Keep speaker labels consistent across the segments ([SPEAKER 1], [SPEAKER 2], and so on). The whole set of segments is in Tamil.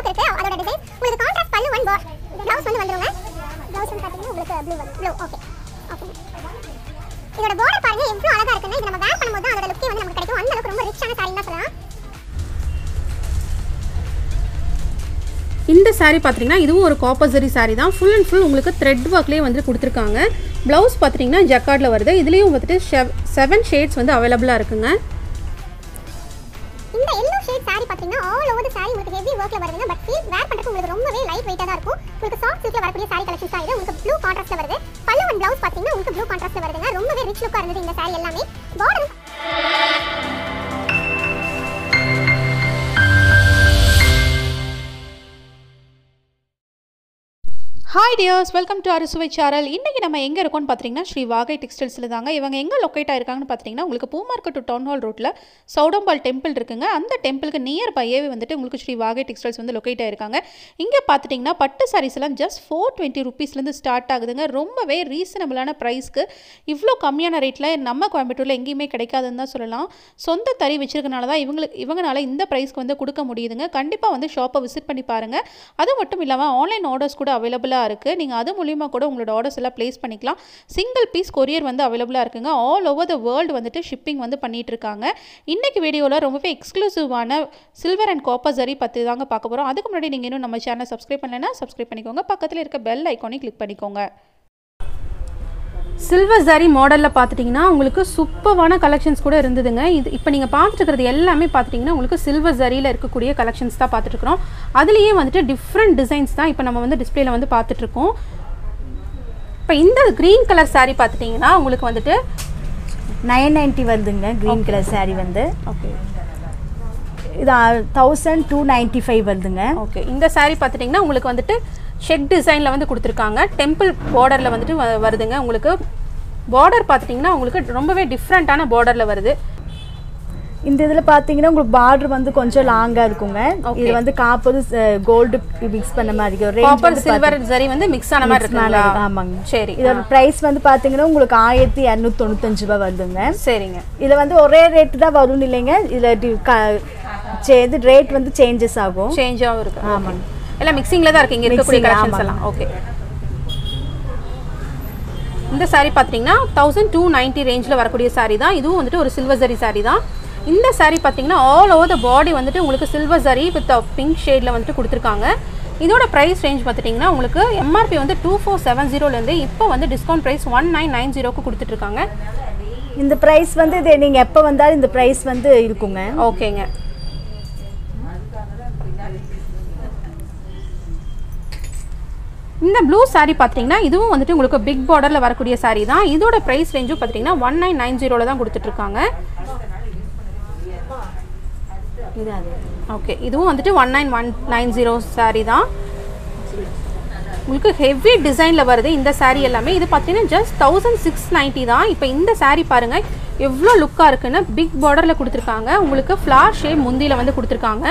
[SPEAKER 1] அளவுக்கு இருக்கு அதோட டிசைன் உங்களுக்கு கான்ட்ராஸ்ட் பல்லு ஒன் ப்ளவுஸ் வந்து வந்துருங்க ப்ளவுஸ் வந்து பார்த்தீங்கன்னா உங்களுக்கு ப்ளூ வந்து ப்ளூ ஓகே ஓகே இதோட border பாருங்க எவ்வளவு அழகா இருக்குன்னு இது நம்ம வேர் பண்ணும்போது தான் அதோட லுக்கே வந்து நமக்கு கிடைக்கும் அந்த அளவுக்கு ரொம்ப ரிச்சான சாரி தான் சொல்லலாம்
[SPEAKER 2] இந்த saree பார்த்தீங்கன்னா இதுவும் ஒரு காப்பர்சரி saree தான் ஃபுல் அண்ட் ஃபுல் உங்களுக்கு த்ரெட் ஒர்க்லேயே வந்து கொடுத்துருக்காங்க ப்ளவுஸ் பார்த்தீங்கன்னா ஜக்கார்டில் வருது இதுலேயும் வந்துட்டு செவன் ஷேட்ஸ் வந்து அவைலபிளாக இருக்குங்க
[SPEAKER 1] இந்த எல்லோ ஷேட் saree பாத்தீங்கன்னா ஆல் ஓவர் saree உங்களுக்கு ஹெவி ஒர்க்ல வருதுங்க பட் ஃபீல் வேர் பண்றதுக்கு உங்களுக்கு ரொம்பவே லைட் வெயிட்டா தான் இருக்கும் உங்களுக்கு சாஃப்ட் சில்க்ல வரக்கூடிய saree கலெக்ஷன்ஸ் தான் இது உங்களுக்கு ப்ளூ கான்ட்ராஸ்ட்ல வருது பல்லு அண்ட் ப்ளவுஸ் பாத்தீங்கன்னா உங்களுக்கு ப்ளூ கான்ட்ராஸ்ட்ல வருதுங்க ரொம்பவே ரிச் லுக்கா இருந்தது இந்த saree எல்லாமே border
[SPEAKER 2] hi dears welcome to Arusuvai channel இன்றைக்கி நம்ம எங்கே இருக்கோம்னு பார்த்தீங்கன்னா ஸ்ரீ வாகை டெக்ஸ்டைல்ஸில் தாங்க இவங்க எங்கே லொக்கேட் ஆயிருக்காங்கன்னு பார்த்தீங்கன்னா உங்களுக்கு பூ மார்க்கெட் டு டவுன் ஹால் ரோட்டில் சௌடம்பால் டெம்பிள் இருக்குங்க அந்த டெம்பிளுக்கு நியர் பையவே வந்துட்டு உங்களுக்கு ஸ்ரீ வாகை டெக்ஸ்டைல்ஸ் வந்து லொக்கேட் ஆயிருக்காங்க இங்கே பார்த்துட்டிங்கன்னா பட்டு சாரீஸ் எல்லாம் ஜஸ்ட் ஃபோர் டுவெண்ட்டி ருபீஸ்லேருந்து ஸ்டார்ட் ஆகுதுங்க ரொம்பவே ரீசனபிளான ப்ரைஸ்க்கு இவ்வளோ கம்மியான ரேட்டில் நம்ம கோயம்புத்தூரில் எங்கேயுமே கிடைக்காதுன்னு தான் சொல்லலாம் சொந்த தறி வச்சிருக்கனால தான் இவங்களுக்கு இவங்கனால இந்த ப்ரைஸ்க்கு வந்து கொடுக்க முடியுதுங்க கண்டிப்பாக வந்து ஷாப்பை விசிட் பண்ணி பாருங்கள் அது மட்டும் இல்லாமல் ஆன்லைன் ஆர்டர்ஸ் கூட அவைலபிளாக இருக்குது நீங்கள் அது மூலியமாக கூட உங்களோட ஆர்டர்ஸ் எல்லாம் ப்ளேஸ் பண்ணிக்கலாம் சிங்கிள் பீஸ் கொரியர் வந்து அவைலபிளாக இருக்குங்க ஆல் ஓவர் த வேர்ல்டு வந்துட்டு ஷிப்பிங் வந்து பண்ணிட்டு இருக்காங்க இன்னைக்கு வீடியோவில் ரொம்பவே எக்ஸ்க்ளூசிவான சில்வர் அண்ட் காப்பர் ஜரி பற்றி தாங்க பார்க்க போகிறோம் அதுக்கு முன்னாடி நீங்கள் இன்னும் நம்ம சேனல் சப்ஸ்கிரைப் பண்ணலைன்னா சப்ஸ்கிரைப் பண்ணிக்கோங்க பக்கத்தில் இருக்க பெல் ஐக்கானை கிளிக் பண்ணிக்கோங்க சில்வர் ஜரி மாடலில் பார்த்துட்டிங்கன்னா உங்களுக்கு சூப்பரான கலெக்ஷன்ஸ் கூட இருந்ததுங்க இது இப்போ நீங்கள் பார்த்துட்டு இருக்கிறது எல்லாமே பார்த்துட்டிங்கன்னா உங்களுக்கு சில்வர் ஜரியில் இருக்கக்கூடிய கலெக்ஷன்ஸ் தான் பார்த்துட்ருக்குறோம் அதுலேயே வந்துட்டு டிஃப்ரெண்ட் டிசைன்ஸ் தான் இப்போ நம்ம வந்து டிஸ்பிளேல வந்து பார்த்துட்ருக்கோம் இப்போ இந்த க்ரீன் கலர் saree பார்த்துட்டிங்கன்னா உங்களுக்கு வந்துட்டு
[SPEAKER 3] நைன் நைன்ட்டி வருதுங்க க்ரீன் கலர் saree வந்து
[SPEAKER 2] ஓகே
[SPEAKER 3] இது தௌசண்ட் டூ நைன்ட்டி ஃபைவ் வருதுங்க
[SPEAKER 2] ஓகே இந்த saree பார்த்துட்டிங்கன்னா உங்களுக்கு வந்துட்டு ஷெட் டிசைனில் வந்து கொடுத்துருக்காங்க டெம்பிள் பார்டரில் வந்துட்டு வ- வருதுங்க உங்களுக்கு பார்டர் பார்த்துட்டிங்கன்னா உங்களுக்கு ரொம்பவே டிஃப்ரெண்ட்டான பார்டரில் வருது
[SPEAKER 3] இந்த இதில் பார்த்தீங்கன்னா உங்களுக்கு பார்டர் வந்து கொஞ்சம் லாங்காக இருக்குங்க
[SPEAKER 2] Okay.
[SPEAKER 3] இது வந்து காப்பது கோல்டு மிக்ஸ் பண்ண மாதிரி இருக்கும் Range
[SPEAKER 2] காப்பர்
[SPEAKER 3] வந்து
[SPEAKER 2] சில்வர் ஜரி வந்து மிக்ஸ் ஆன மாதிரி
[SPEAKER 3] mix மேல
[SPEAKER 2] இருக்குங்களா
[SPEAKER 3] இருக்கு. ஆமாங்க
[SPEAKER 2] சரி
[SPEAKER 3] இதோட ப்ரைஸ் வந்து பார்த்தீங்கன்னா உங்களுக்கு ஆயிரத்தி இரநூத்தி தொண்ணூத்தஞ்சு ரூபாய் வருதுங்க
[SPEAKER 2] சரிங்க
[SPEAKER 3] இதில் வந்து ஒரே ரேட்டு தான் வரும்னு இல்லைங்க இதில் இது ரேட் வந்து சேஞ்சஸ் ஆகும்
[SPEAKER 2] சேஞ்சாகவும் இருக்கு
[SPEAKER 3] ஆமாங்க.
[SPEAKER 2] எல்லாம் மிக்சிங்கில் தான் இருக்கு இங்கே இருக்கக்கூடிய
[SPEAKER 3] Mixing,
[SPEAKER 2] கலெக்ஷன்ஸ்
[SPEAKER 3] ஆமாங்க.
[SPEAKER 2] எல்லாம் ஓகே இந்த saree பார்த்தீங்கன்னா தௌசண்ட் டூ நைன்ட்டி ரேஞ்சில் வரக்கூடிய saree தான் இதுவும் வந்துட்டு ஒரு சில்வர் ஜரி saree தான் இந்த saree பார்த்தீங்கன்னா ஆல் ஓவர் த பாடி வந்துட்டு உங்களுக்கு சில்வர் ஜரி வித் பிங்க் ஷேடில் வந்துட்டு கொடுத்துருக்காங்க இதோட ப்ரைஸ் ரேஞ்ச் பார்த்துட்டிங்கன்னா உங்களுக்கு எம்ஆர்பி வந்து டூ ஃபோர் செவன் ஜீரோலேருந்து இப்போ வந்து discount price one nine nine ஜீரோக்கு கொடுத்துட்ருக்காங்க
[SPEAKER 3] இந்த ப்ரைஸ் வந்து இது நீங்கள் எப்போ வந்தாலும் இந்த ப்ரைஸ் வந்து இருக்குங்க
[SPEAKER 2] ஓகேங்க இந்த ப்ளூ saree பார்த்தீங்கன்னா இதுவும் வந்துட்டு உங்களுக்கு பிக் பார்டரில் வரக்கூடிய saree தான் இதோட ப்ரைஸ் ரேஞ்சும் பார்த்தீங்கன்னா ஒன் நைன் நைன் ஜீரோவில் தான் கொடுத்துட்ருக்காங்க
[SPEAKER 3] இது அது
[SPEAKER 2] ஓகே இதுவும் வந்துட்டு one nine one nine zero saree தான் உங்களுக்கு ஹெவி டிசைனில் வருது இந்த saree எல்லாமே இது பார்த்தீங்கன்னா ஜஸ்ட் தௌசண்ட் சிக்ஸ் நைன்ட்டி தான் இப்போ இந்த saree பாருங்கள் எவ்வளோ லுக்காக இருக்குன்னு பிக் பார்டரில் கொடுத்துருக்காங்க உங்களுக்கு ஃப்ளார் ஷேப் முந்தியில் வந்து கொடுத்துருக்காங்க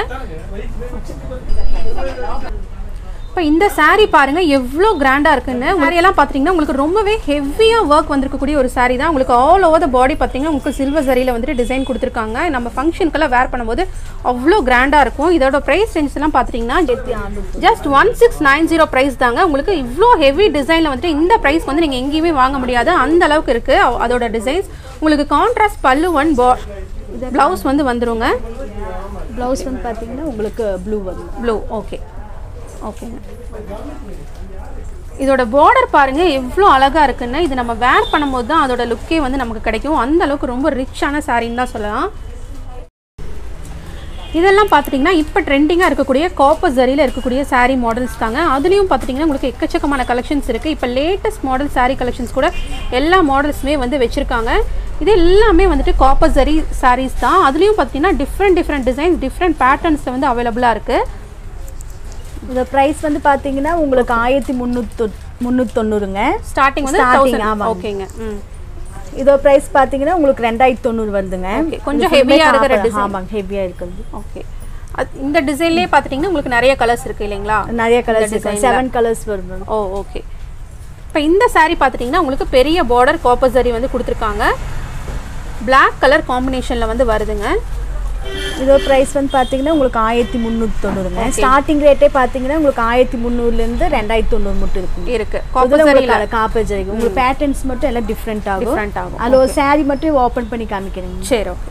[SPEAKER 2] இப்போ இந்த saree பாருங்க எவ்வளோ கிராண்டாக இருக்குன்னு saree எல்லாம் பார்த்தீங்கன்னா உங்களுக்கு ரொம்பவே ஹெவியாக ஒர்க் வந்திருக்கக்கூடிய ஒரு saree தான் உங்களுக்கு ஆல் ஓவர் த பாடி பார்த்தீங்கன்னா உங்களுக்கு சில்வர் சரியில் வந்துட்டு டிசைன் கொடுத்துருக்காங்க நம்ம ஃபங்க்ஷனுக்கெல்லாம் வேர் பண்ணும்போது அவ்வளோ கிராண்டாக இருக்கும் இதோட ப்ரைஸ் ரேஞ்ச் எல்லாம் பார்த்தீங்கன்னா just one six nine zero price தாங்க உங்களுக்கு இவ்வளோ ஹெவி டிசைனில் வந்துட்டு இந்த ப்ரைஸ் வந்து நீங்கள் எங்கேயுமே வாங்க முடியாது அந்த அளவுக்கு இருக்குது அதோட டிசைன்ஸ் உங்களுக்கு கான்ட்ராஸ்ட் பல்லு ஒன் பா ப்ளவுஸ் வந்து வந்துருங்க
[SPEAKER 3] ப்ளவுஸ் வந்து பார்த்தீங்கன்னா உங்களுக்கு ப்ளூ வரும்
[SPEAKER 2] ப்ளூ ஓகே ஓகேங்க இதோட பார்டர் பாருங்க எவ்வளோ அழகா இருக்குன்னு இது நம்ம வேர் பண்ணும்போது தான் அதோட லுக்கே வந்து நமக்கு கிடைக்கும் அந்த அளவுக்கு ரொம்ப ரிச்சான சாரின்னு தான் சொல்லலாம் இதெல்லாம் பார்த்துட்டிங்கன்னா இப்போ ட்ரெண்டிங்காக இருக்கக்கூடிய காப்பர் ஜரியில் இருக்கக்கூடிய saree மாடல்ஸ் தாங்க அதுலேயும் பார்த்துட்டிங்கன்னா உங்களுக்கு எக்கச்சக்கமான கலெக்ஷன்ஸ் இருக்குது இப்போ லேட்டஸ்ட் மாடல் saree கலெக்ஷன்ஸ் கூட எல்லா மாடல்ஸுமே வந்து வச்சுருக்காங்க இது எல்லாமே வந்துட்டு காப்பர் ஜரி sarees தான் அதுலேயும் பார்த்தீங்கன்னா டிஃப்ரெண்ட் டிஃப்ரெண்ட் டிசைன்ஸ் டிஃப்ரெண்ட் பேட்டர்ன்ஸில் வந்து அவைலபிளாக இருக்குது
[SPEAKER 3] இந்த ப்ரைஸ் வந்து பார்த்தீங்கன்னா உங்களுக்கு ஆயிரத்தி முந்நூற்றி முந்நூற்றி தொண்ணூறுங்க
[SPEAKER 2] ஸ்டார்டிங் வந்து
[SPEAKER 3] Starting,
[SPEAKER 2] தௌசண்ட்
[SPEAKER 3] ஆமாங்க.
[SPEAKER 2] ஓகேங்க ம்
[SPEAKER 3] இதோட ப்ரைஸ் பார்த்தீங்கன்னா உங்களுக்கு ரெண்டாயிரத்தி தொண்ணூறு வருதுங்க
[SPEAKER 2] Okay, கொஞ்சம்
[SPEAKER 3] இது full-மே
[SPEAKER 2] heavy-ஆ இருக்கிற
[SPEAKER 3] copper.
[SPEAKER 2] design.
[SPEAKER 3] ஆமாங்க ஹெவியாக இருக்குது
[SPEAKER 2] ஓகே அது இந்த டிசைன்லேயே பார்த்துட்டிங்கன்னா உங்களுக்கு நிறைய கலர்ஸ் இருக்குது இல்லைங்களா
[SPEAKER 3] நிறைய கலர்ஸ்
[SPEAKER 2] இந்த
[SPEAKER 3] இருக்கு
[SPEAKER 2] design-ல.
[SPEAKER 3] செவன் கலர்ஸ் வரும்
[SPEAKER 2] ஓ ஓகே இப்போ இந்த saree பார்த்துட்டிங்கன்னா உங்களுக்கு பெரிய பார்டர் காப்பர் saree வந்து கொடுத்துருக்காங்க Black கலர் காம்பினேஷனில் வந்து வருதுங்க
[SPEAKER 3] இதோட ப்ரைஸ் வந்து பார்த்தீங்கன்னா உங்களுக்கு ஆயிரத்தி முந்நூற்றி தொண்ணூறுங்க ஸ்டார்டிங் ரேட்டே பார்த்தீங்கன்னா உங்களுக்கு ஆயிரத்தி முந்நூறுலேருந்து ரெண்டாயிரத்தி தொண்ணூறு மட்டும் இருக்கும்
[SPEAKER 2] இருக்கு
[SPEAKER 3] இதுல
[SPEAKER 2] காப்பர்
[SPEAKER 3] உங்களுக்கு காப்பர் ஜரி உங்களுக்கு பேட்டர்ன்ஸ் மட்டும் எல்லாம் டிஃப்ரெண்ட் ஆகும்
[SPEAKER 2] Different ஆகும்.
[SPEAKER 3] அதில் ஒரு saree மட்டும் ஓப்பன் பண்ணி காமிக்கிறேங்க
[SPEAKER 2] சரி ஓகே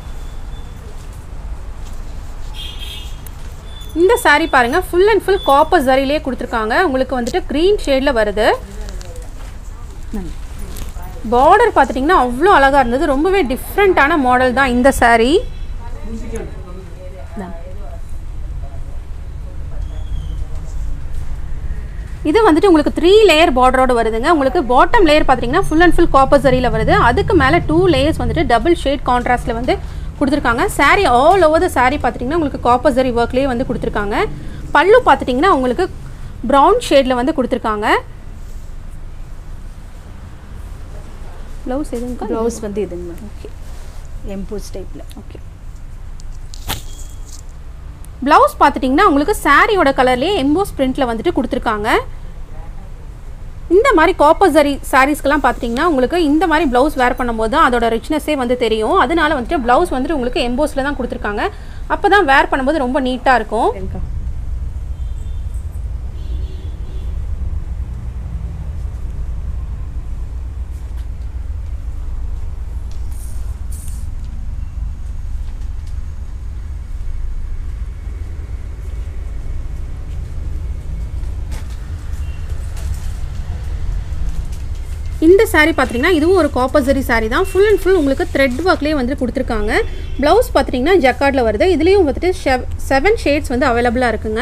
[SPEAKER 2] இந்த saree பாருங்க ஃபுல் அண்ட் ஃபுல் காப்பர் ஜரிலே கொடுத்துருக்காங்க உங்களுக்கு வந்துட்டு க்ரீன் ஷேடில் வருது பார்டர் பார்த்துட்டிங்கன்னா அவ்வளோ அழகாக இருந்தது ரொம்பவே டிஃப்ரெண்ட்டான மாடல் தான் இந்த saree இது வந்துட்டு உங்களுக்கு த்ரீ லேயர் பார்டரோட வருதுங்க உங்களுக்கு பாட்டம் லேயர் பார்த்தீங்கன்னா ஃபுல் அண்ட் ஃபுல் காப்பர் சரியில் வருது அதுக்கு மேலே டூ லேயர்ஸ் வந்துட்டு டபுள் ஷேட் கான்ட்ராஸ்ட்டில் வந்து கொடுத்துருக்காங்க saree all over the saree பார்த்துட்டிங்கன்னா உங்களுக்கு காப்பர் சரி ஒர்க்லேயே வந்து கொடுத்துருக்காங்க பல்லு பார்த்துட்டிங்கன்னா உங்களுக்கு ப்ரௌன் ஷேடில் வந்து கொடுத்துருக்காங்க ப்ளவுஸ் எதுங்க
[SPEAKER 3] ப்ளவுஸ் வந்து இதுங்க ஓகே எம்போஸ் டைப்பில்
[SPEAKER 2] ஓகே ப்ளவுஸ் பார்த்துட்டிங்கன்னா உங்களுக்கு சாரியோட கலர்லேயே எம்போஸ் பிரிண்ட்டில் வந்துட்டு கொடுத்துருக்காங்க இந்த மாதிரி காப்பர் சரி சாரீஸ்க்கெல்லாம் பார்த்துட்டிங்கன்னா உங்களுக்கு இந்த மாதிரி ப்ளவுஸ் வேர் பண்ணும்போது தான் அதோட ரிச்னஸே வந்து தெரியும் அதனால வந்துட்டு ப்ளவுஸ் வந்துட்டு உங்களுக்கு எம்போஸில் தான் கொடுத்துருக்காங்க அப்போ தான் வேர் பண்ணும்போது ரொம்ப நீட்டாக இருக்கும் இந்த saree பார்த்தீங்கன்னா இதுவும் ஒரு காப்பர் சரி saree தான் ஃபுல் அண்ட் ஃபுல் உங்களுக்கு த்ரெட் ஒர்க்லேயே வந்து கொடுத்துருக்காங்க ப்ளவுஸ் பார்த்தீங்கன்னா ஜக்கார்டில் வருது இதுலேயும் வந்துட்டு செவன் ஷேட்ஸ் வந்து அவைலபிளாக இருக்குங்க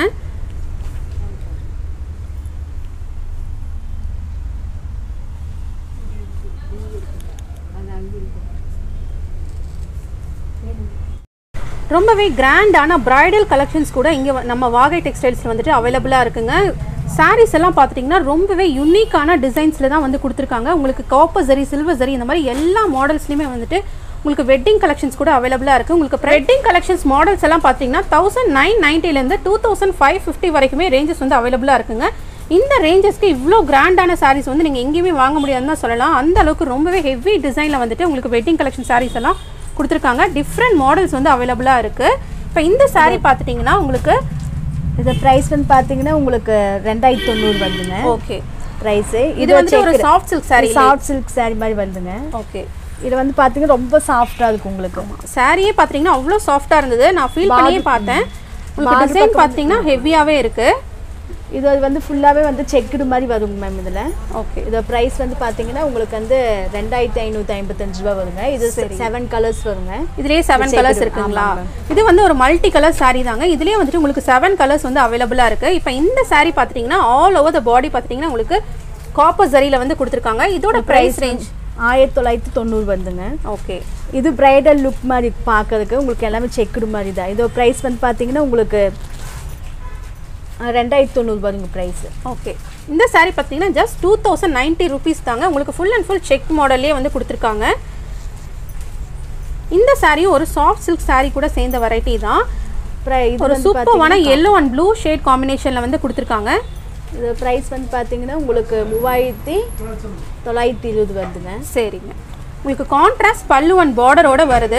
[SPEAKER 2] ரொம்பவே கிராண்டான பிரைடல் கலெக்ஷன்ஸ் கூட இங்கே நம்ம வாகை டெக்ஸ்டைல்ஸ் வந்துட்டு அவைலபிளாக இருக்குங்க சாரீஸ் எல்லாம் பார்த்துட்டிங்கன்னா ரொம்பவே யுனிக்கான டிசைன்ஸில் தான் வந்து கொடுத்துருக்காங்க உங்களுக்கு காப்பர் சரி சில்வர் சரி இந்த மாதிரி எல்லா மாடல்ஸ்லையுமே வந்துட்டு உங்களுக்கு வெட்டிங் கலெக்ஷன்ஸ் கூட அவைலபிளாக இருக்குது உங்களுக்கு வெட்டிங் கலெக்ஷன்ஸ் மாடல்ஸ் எல்லாம் பார்த்தீங்கன்னா தௌசண்ட் நைன் நைன்ட்டிலேருந்து டூ தௌசண்ட் ஃபைவ் ஃபிஃப்டி வரைக்குமே ரேஞ்சஸ் வந்து அவைலபிளாக இருக்குங்க இந்த ரேஞ்சஸ்க்கு இவ்வளோ கிராண்டான சாரீஸ் வந்து நீங்கள் எங்கேயுமே வாங்க முடியாதுன்னு தான் சொல்லலாம் அந்த அளவுக்கு ரொம்பவே ஹெவி டிசைனில் வந்துட்டு உங்களுக்கு வெட்டிங் கலெக்ஷன் சாரீஸ் எல்லாம் கொடுத்துருக்காங்க டிஃப்ரெண்ட் மாடல்ஸ் வந்து அவைலபிளாக இருக்குது இப்போ இந்த saree பார்த்துட்டிங்கன்னா உங்களுக்கு
[SPEAKER 3] இது ப்ரைஸ் வந்து பார்த்தீங்கன்னா உங்களுக்கு ரெண்டாயிரத்தி தொண்ணூறு வந்துங்க
[SPEAKER 2] ஓகே
[SPEAKER 3] ப்ரைஸு
[SPEAKER 2] இது வந்துட்டு ஒரு soft silk saree
[SPEAKER 3] soft silk saree மாதிரி வந்துங்க
[SPEAKER 2] ஓகே
[SPEAKER 3] இது வந்து பார்த்தீங்கன்னா ரொம்ப சாஃப்டாக இருக்கும் உங்களுக்கு
[SPEAKER 2] சாரியே பார்த்தீங்கன்னா அவ்வளோ சாஃப்டாக இருந்தது நான் ஃபீல் பண்ணியே பார்த்தேன் உங்களுக்கு டிசைன் பார்த்தீங்கன்னா ஹெவியாகவே இருக்குது
[SPEAKER 3] இது வந்து ஃபுல்லாகவே வந்து செக்குடு மாதிரி வருங்க மேம் இதில்
[SPEAKER 2] ஓகே
[SPEAKER 3] இதோட ப்ரைஸ் வந்து பார்த்தீங்கன்னா உங்களுக்கு வந்து ரெண்டாயிரத்தி ஐநூற்றி ஐம்பத்தஞ்சு ரூபா வருங்க இது செவன் கலர்ஸ் வருங்க
[SPEAKER 2] இதுலயே செவன் கலர்ஸ் இருக்குங்களா இது வந்து ஒரு மல்டி கலர் saree தாங்க இதுலயே வந்துட்டு உங்களுக்கு செவன் கலர்ஸ் வந்து அவைலபிளா இருக்கு இப்போ இந்த saree பார்த்துட்டிங்கன்னா ஆல் ஓவர் த பாடி பார்த்துட்டிங்கன்னா உங்களுக்கு காப்பர் ஜரியில வந்து கொடுத்துருக்காங்க இதோட பிரைஸ் ரேஞ்ச்
[SPEAKER 3] ஆயிரத்தி தொள்ளாயிரத்தி தொண்ணூறு வந்துங்க
[SPEAKER 2] ஓகே
[SPEAKER 3] இது பிரைடல் லுக் மாதிரி பார்க்கறதுக்கு உங்களுக்கு எல்லாமே செக்குடு மாதிரி தான் இதோட ப்ரைஸ் வந்து பார்த்தீங்கன்னா உங்களுக்கு அஹ், ரெண்டாயிரத்தி தொண்ணூறு வருங்க ப்ரைஸு
[SPEAKER 2] ஓகே இந்த saree பார்த்தீங்கன்னா just two thousand ninety rupees தாங்க உங்களுக்கு ஃபுல் அண்ட் ஃபுல் செக் மாடல்லே வந்து கொடுத்துருக்காங்க இந்த சாரியும் ஒரு சாஃப்ட் சில்க் saree கூட சேர்ந்த வெரைட்டி தான்
[SPEAKER 3] இது
[SPEAKER 2] ஒரு
[SPEAKER 3] வந்து
[SPEAKER 2] சூப்பரான எல்லோ அண்ட் ப்ளூ ஷேட் காம்பினேஷனில் வந்து கொடுத்துருக்காங்க
[SPEAKER 3] இது ப்ரைஸ் வந்து பார்த்தீங்கன்னா உங்களுக்கு மூவாயிரத்தி தொள்ளாயிரத்தி இருபது வருதுங்க
[SPEAKER 2] சரிங்க உங்களுக்கு கான்ட்ராஸ்ட் பல்லு அண்ட் பார்டரோட வருது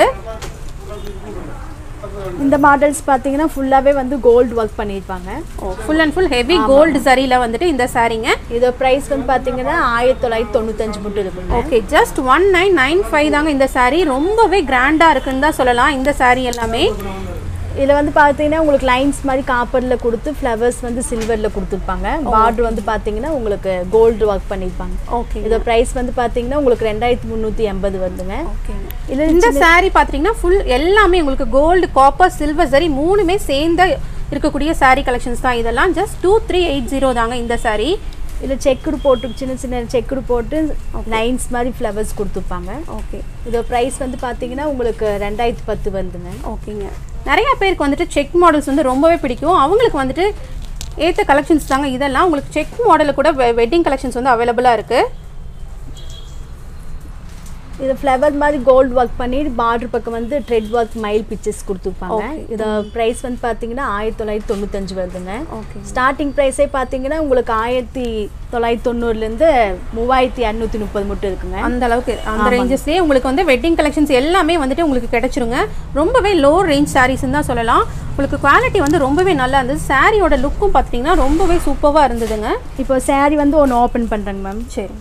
[SPEAKER 3] இந்த மாடல்ஸ் பார்த்தீங்கன்னா ஃபுல்லாகவே வந்து கோல்டு ஒர்க் பண்ணியிருப்பாங்க
[SPEAKER 2] full and full heavy gold சரியில் வந்துட்டு இந்த சாரீங்க
[SPEAKER 3] இதோட ப்ரைஸ் வந்து பார்த்தீங்கன்னா ஆயிரத்தி தொள்ளாயிரத்தி தொண்ணூத்தஞ்சு மட்டும் இருக்குங்க
[SPEAKER 2] okay just one nine nine five தாங்க இந்த saree ரொம்பவே கிராண்டாக இருக்குன்னு தான் சொல்லலாம் இந்த saree எல்லாமே
[SPEAKER 3] இதில் வந்து பார்த்தீங்கன்னா உங்களுக்கு லைன்ஸ் மாதிரி காப்பரில் கொடுத்து ஃப்ளவர்ஸ் வந்து சில்வரில் கொடுத்துருப்பாங்க பார்டர் வந்து பார்த்தீங்கன்னா உங்களுக்கு கோல்டு ஒர்க் பண்ணியிருப்பாங்க
[SPEAKER 2] ஓகே
[SPEAKER 3] இதோட ப்ரைஸ் வந்து பார்த்தீங்கன்னா உங்களுக்கு ரெண்டாயிரத்தி முந்நூற்றி எண்பது வருதுங்க
[SPEAKER 2] ஓகேங்க
[SPEAKER 3] இது
[SPEAKER 2] இந்த saree பார்த்தீங்கன்னா ஃபுல் எல்லாமே உங்களுக்கு கோல்டு காப்பர் சில்வர் சரி மூணுமே சேர்ந்த இருக்கக்கூடிய saree கலெக்ஷன்ஸ் தான் இதெல்லாம் just two three eight zero தாங்க இந்த saree
[SPEAKER 3] இதில் செக்குடு போட்டு சின்ன சின்ன செக்குடு போட்டு லைன்ஸ் மாதிரி ஃப்ளவர்ஸ் கொடுத்துருப்பாங்க
[SPEAKER 2] ஓகே
[SPEAKER 3] இதோட ப்ரைஸ் வந்து பார்த்தீங்கன்னா உங்களுக்கு ரெண்டாயிரத்தி பத்து வருதுங்க
[SPEAKER 2] ஓகேங்க நிறைய பேருக்கு வந்துட்டு செக் மாடல்ஸ் வந்து ரொம்பவே பிடிக்கும் அவங்களுக்கு வந்துட்டு ஏற்ற கலெக்ஷன்ஸ் தாங்க இதெல்லாம் உங்களுக்கு செக் மாடலில் கூட வெட்டிங் கலெக்ஷன்ஸ் வந்து அவைலபிளாக இருக்குது
[SPEAKER 3] இது ஃப்ளவர் மாதிரி கோல்டு ஒர்க் பண்ணி பார்டர் பக்கம் வந்து த்ரெட் ஒர்க் மயில் பிக்சர்ஸ் கொடுத்துருப்பாங்க
[SPEAKER 2] Okay.
[SPEAKER 3] இது ப்ரைஸ் வந்து பார்த்தீங்கன்னா ஆயிரத்தி தொள்ளாயிரத்தி தொண்ணூத்தஞ்சு வருதுங்க
[SPEAKER 2] ஓகே
[SPEAKER 3] ஸ்டார்டிங் ப்ரைஸே பார்த்தீங்கன்னா உங்களுக்கு ஆயிரத்தி தொள்ளாயிரத்தி தொண்ணூறுலேருந்து மூவாயிரத்தி இரநூத்தி முப்பது மட்டும் இருக்குங்க
[SPEAKER 2] அந்த அளவுக்கு அந்த ரேஞ்சஸ்லேயே உங்களுக்கு வந்து வெட்டிங் கலெக்ஷன்ஸ் எல்லாமே வந்துட்டு உங்களுக்கு கிடைச்சிருங்க ரொம்பவே லோ ரேஞ்ச் சாரீஸ்ன்னு தான் சொல்லலாம் உங்களுக்கு குவாலிட்டி வந்து ரொம்பவே நல்லா இருந்தது சாரியோட லுக்கும் பார்த்தீங்கன்னா ரொம்பவே சூப்பராக இருந்ததுங்க
[SPEAKER 3] இப்போ saree வந்து ஒன்று ஓப்பன் பண்ணுறேங்க மேம்
[SPEAKER 2] சரி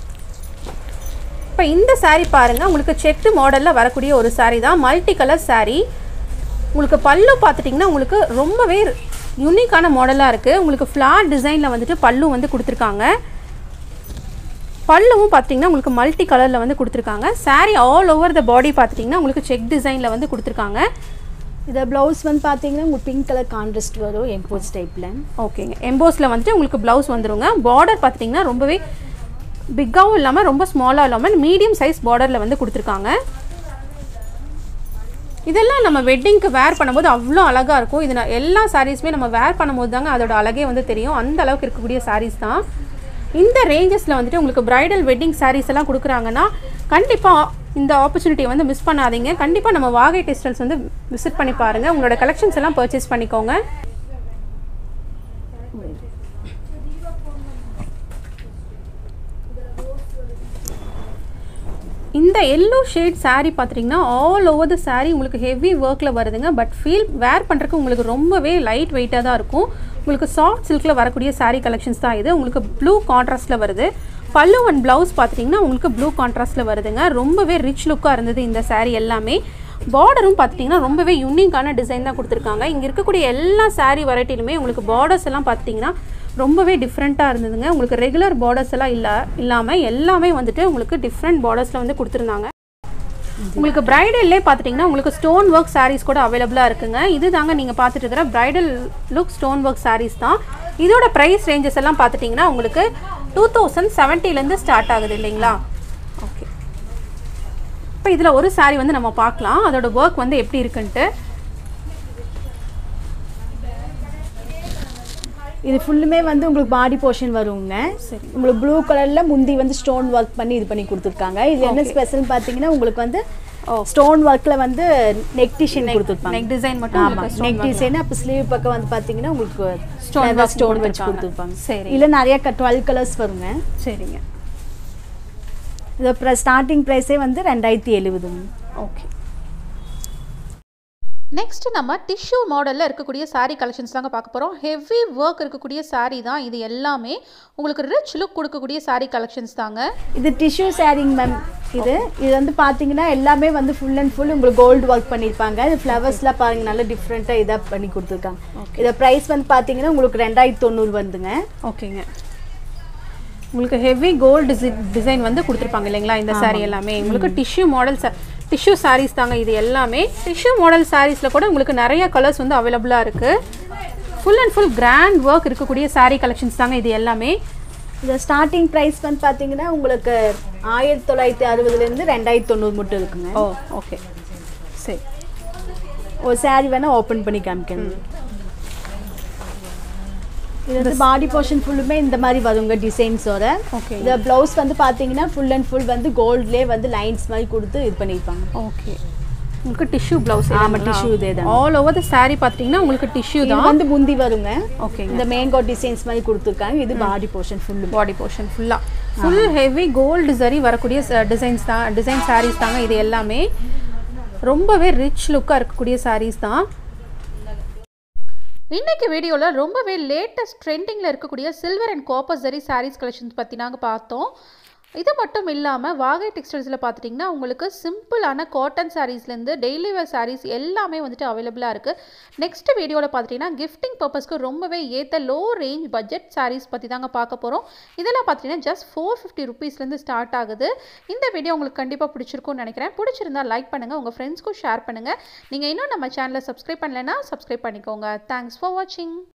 [SPEAKER 2] இப்போ இந்த saree பாருங்க உங்களுக்கு செட்டு மாடலில் வரக்கூடிய ஒரு saree தான் மல்டி கலர் saree உங்களுக்கு பல்லு பார்த்துட்டிங்கன்னா உங்களுக்கு ரொம்பவே யூனிக்கான மாடலாக இருக்குது உங்களுக்கு ஃப்ளார் டிசைனில் வந்துட்டு பல்லு வந்து கொடுத்துருக்காங்க பல்லுவும் பார்த்தீங்கன்னா உங்களுக்கு மல்டி கலரில் வந்து கொடுத்துருக்காங்க saree all over the body பார்த்துட்டிங்கன்னா உங்களுக்கு செக் டிசைனில் வந்து கொடுத்துருக்காங்க
[SPEAKER 3] இதை ப்ளவுஸ் வந்து பார்த்தீங்கன்னா உங்களுக்கு பிங்க் கலர் கான்ட்ராஸ்ட் வரும் எம்போஸ் டைப்பில்
[SPEAKER 2] ஓகேங்க எம்போஸில் வந்துட்டு உங்களுக்கு ப்ளவுஸ் வந்துருங்க பார்டர் பார்த்தீங்கன்னா ரொம்பவே பிக்காகவும் இல்லாமல் ரொம்ப ஸ்மாலாக இல்லாமல் மீடியம் சைஸ் பார்டரில் வந்து கொடுத்துருக்காங்க இதெல்லாம் நம்ம வெட்டிங்க்கு வேர் பண்ணும்போது அவ்வளோ அழகாக இருக்கும் இது நான் எல்லா சாரீஸுமே நம்ம வேர் பண்ணும்போது தாங்க அதோட அழகே வந்து தெரியும் அந்த அளவுக்கு இருக்கக்கூடிய சாரீஸ் தான் இந்த ரேஞ்சஸில் வந்துட்டு உங்களுக்கு பிரைடல் வெட்டிங் சாரீஸ் எல்லாம் கொடுக்குறாங்கன்னா கண்டிப்பாக இந்த ஆப்பர்ச்சுனிட்டியை வந்து மிஸ் பண்ணாதீங்க கண்டிப்பாக நம்ம வாகை டெக்ஸ்டைல்ஸ் வந்து விசிட் பண்ணி பாருங்கள் உங்களோட கலெக்ஷன்ஸ் எல்லாம் பர்ச்சேஸ் பண்ணிக்கோங்க இந்த எல்லோ ஷேட் saree பார்த்துட்டிங்கன்னா ஆல் ஓவர் த saree உங்களுக்கு ஹெவி ஒர்க்கில் வருதுங்க பட் ஃபீல் வேர் பண்ணுறதுக்கு உங்களுக்கு ரொம்பவே லைட் வெயிட்டாக தான் இருக்கும் உங்களுக்கு சாஃப்ட் சில்கில் வரக்கூடிய saree கலெக்ஷன்ஸ் தான் இது உங்களுக்கு ப்ளூ கான்ட்ராஸ்ட்டில் வருது பல்லு அண்ட் ப்ளவுஸ் பார்த்துட்டிங்கன்னா உங்களுக்கு ப்ளூ கான்ட்ராஸ்ட்டில் வருதுங்க ரொம்பவே ரிச் லுக்காக இருந்தது இந்த saree எல்லாமே பார்டரும் பார்த்துட்டிங்கன்னா ரொம்பவே யூனிக்கான டிசைன் தான் கொடுத்துருக்காங்க இங்கே இருக்கக்கூடிய எல்லா saree வெரைட்டிலுமே உங்களுக்கு பார்டர்ஸ் எல்லாம் பார்த்துட்டிங்கன்னா ரொம்பவே டிஃப்ரெண்ட்டாக இருந்ததுங்க உங்களுக்கு ரெகுலர் பார்டர்ஸ் எல்லாம் இல்லை இல்லாமல் எல்லாமே வந்துட்டு உங்களுக்கு டிஃப்ரெண்ட் பார்டர்ஸில் வந்து கொடுத்துருந்தாங்க உங்களுக்கு பிரைடல்லே பார்த்துட்டிங்கன்னா உங்களுக்கு ஸ்டோன் ஒர்க் சாரீஸ் கூட அவைலபிளாக இருக்குங்க இது தாங்க நீங்கள் பார்த்துட்டு இருக்கிற bridal look stone work sarees தான் இதோட ப்ரைஸ் ரேஞ்சஸ் எல்லாம் பார்த்துட்டிங்கன்னா உங்களுக்கு டூ தௌசண்ட் செவன்ட்டிலேருந்து ஸ்டார்ட் ஆகுது இல்லைங்களா ஓகே இப்போ இதில் ஒரு saree வந்து நம்ம பார்க்கலாம் அதோட ஒர்க் வந்து எப்படி இருக்குன்ட்டு
[SPEAKER 3] இது ஃபுல்லுமே வந்து உங்களுக்கு பாடி போர்ஷன் வருங்க
[SPEAKER 2] சரி.
[SPEAKER 3] உங்களுக்கு ப்ளூ கலர்ல முந்தி வந்து ஸ்டோன் ஒர்க் பண்ணி இது பண்ணி கொடுத்துருக்காங்க இது என்ன ஸ்பெஷல் பார்த்தீங்கன்னா உங்களுக்கு வந்து ஸ்டோன் ஒர்க்ல வந்து நெக் டிசைன் கொடுத்துருப்பாங்க
[SPEAKER 2] நெக் டிசைன் மட்டும்
[SPEAKER 3] ஆமா
[SPEAKER 2] உங்களுக்கு stone
[SPEAKER 3] நெக்
[SPEAKER 2] work.
[SPEAKER 3] டிசைன் அப்போ ஸ்லீவ் பக்கம் வந்து பார்த்தீங்கன்னா உங்களுக்கு
[SPEAKER 2] Stone work
[SPEAKER 3] ஸ்டோன் வச்சு
[SPEAKER 2] கொடுத்திருக்காங்க.
[SPEAKER 3] கொடுத்துருப்பாங்க
[SPEAKER 2] சரி.
[SPEAKER 3] இல்லை நிறைய டுவெல் கலர்ஸ் வருங்க
[SPEAKER 2] சரிங்க
[SPEAKER 3] இது அப்புறம் ஸ்டார்டிங் ப்ரைஸே வந்து ரெண்டாயிரத்தி எழுபதுங்க
[SPEAKER 2] ஓகே நெக்ஸ்ட் நம்ம டிஷ்யூ மாடலில் இருக்கக்கூடிய saree கலெக்ஷன்ஸ் தாங்க பார்க்க போகிறோம் ஹெவி ஒர்க் இருக்கக்கூடிய saree தான் இது எல்லாமே உங்களுக்கு ரிச் லுக் கொடுக்கக்கூடிய saree கலெக்ஷன்ஸ் தாங்க
[SPEAKER 3] இது டிஷ்யூ சாரிங் மேம் இது இது வந்து பார்த்தீங்கன்னா எல்லாமே வந்து ஃபுல் அண்ட் ஃபுல் உங்களுக்கு கோல்டு ஒர்க் பண்ணியிருப்பாங்க இது ஃப்ளவர்ஸ்லாம் பாருங்க நல்ல டிஃப்ரெண்ட்டாக இதாக பண்ணி கொடுத்துருக்காங்க இதை ப்ரைஸ் வந்து பார்த்தீங்கன்னா உங்களுக்கு ரெண்டாயிரத்தி தொண்ணூறு வந்துங்க
[SPEAKER 2] ஓகேங்க உங்களுக்கு ஹெவி கோல்டு டிசைன் வந்து கொடுத்துருப்பாங்க இல்லைங்களா இந்த saree எல்லாமே உங்களுக்கு டிஷ்யூ மாடல் டிஷ்யூ sarees தாங்க இது எல்லாமே டிஷ்யூ மாடல் சாரீஸில் கூட உங்களுக்கு நிறைய கலர்ஸ் வந்து அவைலபிளாக இருக்குது full and full grand work இருக்கக்கூடிய saree கலெக்ஷன்ஸ் தாங்க இது எல்லாமே
[SPEAKER 3] இந்த ஸ்டார்டிங் ப்ரைஸ் வந்து பார்த்தீங்கன்னா உங்களுக்கு ஆயிரத்தி தொள்ளாயிரத்தி அறுபதுலேருந்து ரெண்டாயிரத்தி தொண்ணூறு மட்டும் இருக்குங்க
[SPEAKER 2] ஓ ஓகே சரி
[SPEAKER 3] ஒரு saree வேணால் ஓப்பன் பண்ணி காமிக்கணும் இது வந்து பாடி போர்ஷன் ஃபுல்லுமே இந்த மாதிரி வருங்க டிசைன்ஸோட
[SPEAKER 2] Okay.
[SPEAKER 3] இந்த ப்ளவுஸ் வந்து பார்த்தீங்கன்னா ஃபுல் அண்ட் ஃபுல் வந்து கோல்ட்லேயே வந்து லைன்ஸ் மாதிரி கொடுத்து இது பண்ணியிருப்பாங்க
[SPEAKER 2] ஓகே உங்களுக்கு டிஷ்யூ ப்ளவுஸ்
[SPEAKER 3] ஆமா, tissue இதே தான்.
[SPEAKER 2] ஆல் ஓவர் த saree பார்த்துட்டிங்கன்னா உங்களுக்கு டிஷ்யூ
[SPEAKER 3] இது
[SPEAKER 2] தான்
[SPEAKER 3] வந்து முந்தி வருங்க
[SPEAKER 2] ஓகேங்க
[SPEAKER 3] இந்த மேங்கோ டிசைன்ஸ் மாதிரி கொடுத்துருக்காங்க இது body portion full
[SPEAKER 2] body portion ஃபுல்லாக ஃபுல் ஹெவி கோல்டு சரி வரக்கூடிய டிசைன்ஸ் தான் டிசைன் sarees தாங்க இது எல்லாமே ரொம்பவே ரிச் லுக்காக இருக்கக்கூடிய sarees தான் இன்னைக்கு வீடியோவில் ரொம்பவே லேட்டஸ்ட் ட்ரெண்டிங்கில் இருக்கக்கூடிய சில்வர் அண்ட் காப்பர் சரி sarees கலெக்ஷன்ஸ் பற்றி நாங்கள் பார்த்தோம் இது மட்டும் இல்லாமல் வாகை டெக்ஸ்டைல்ஸில் பார்த்துட்டிங்கன்னா உங்களுக்கு சிம்பிளான காட்டன் சாரீஸ்லேருந்து டெய்லி வேர் sarees எல்லாமே வந்துட்டு அவைலபிளாக இருக்குது நெக்ஸ்ட் வீடியோவில் பார்த்துட்டிங்கன்னா கிஃப்டிங் பர்பஸ்க்கு ரொம்பவே ஏற்ற லோ ரேஞ்ச் பட்ஜெட் sarees பற்றி தாங்க பார்க்க போகிறோம் இதெல்லாம் பார்த்தீங்கன்னா ஜஸ்ட் ஃபோர் ஃபிஃப்டி ருபீஸ்லேருந்து ஸ்டார்ட் ஆகுது இந்த வீடியோ உங்களுக்கு கண்டிப்பாக பிடிச்சிருக்கும்னு நினைக்கிறேன் பிடிச்சிருந்தா லைக் பண்ணுங்கள் உங்கள் ஃப்ரெண்ட்ஸ்க்கும் ஷேர் பண்ணுங்கள் நீங்கள் இன்னும் நம்ம சேனலை சப்ஸ்கிரைப் பண்ணலைன்னா சப்ஸ்கிரைப் பண்ணிக்கோங்க தேங்க்ஸ் ஃபார் வாட்சிங்